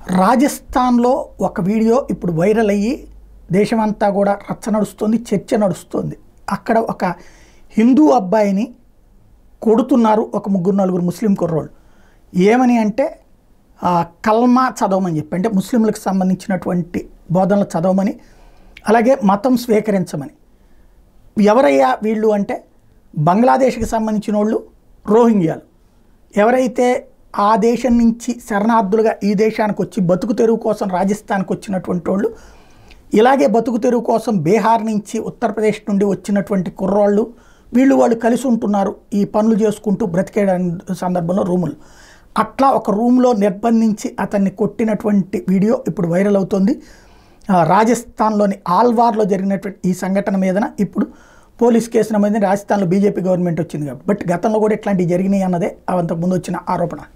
రాజస్థాన్లో ఒక వీడియో ఇప్పుడు వైరల్ అయ్యి దేశమంతా కూడా రచ్చ నడుస్తుంది చర్చ నడుస్తుంది అక్కడ ఒక హిందూ అబ్బాయిని కొడుతున్నారు ఒక ముగ్గురు నలుగురు ముస్లిం కుర్రోళ్ళు ఏమని అంటే ఆ, కల్మా చదవమని చెప్పి అంటే ముస్లింలకు సంబంధించినటువంటి బోధనలు చదవమని అలాగే మతం స్వీకరించమని ఎవరయ్యా వీళ్ళు అంటే బంగ్లాదేశ్కి సంబంధించిన వాళ్ళు రోహింగ్యాలు ఎవరైతే ఆ దేశం నుంచి శరణార్థులుగా ఈ దేశానికి వచ్చి బతుకు తెరువు కోసం రాజస్థాన్కి వచ్చినటువంటి వాళ్ళు ఇలాగే బతుకు తెరువు కోసం బీహార్ నుంచి ఉత్తరప్రదేశ్ నుండి వచ్చినటువంటి కుర్రాళ్ళు వీళ్ళు వాళ్ళు కలిసి ఉంటున్నారు ఈ పనులు చేసుకుంటూ బ్రతికే సందర్భంలో రూములు అట్లా ఒక రూమ్లో నిర్బంధించి అతన్ని కొట్టినటువంటి వీడియో ఇప్పుడు వైరల్ అవుతుంది ఆ, రాజస్థాన్లోని ఆల్వార్లో జరిగినటువంటి ఈ సంఘటన మీదన ఇప్పుడు పోలీస్ కేసు నమోదు రాజస్థాన్లో బీజేపీ గవర్నమెంట్ వచ్చింది కాబట్టి బట్ గతంలో కూడా ఇట్లాంటివి జరిగినాయి అన్నదే అంతకుముందు వచ్చిన ఆరోపణ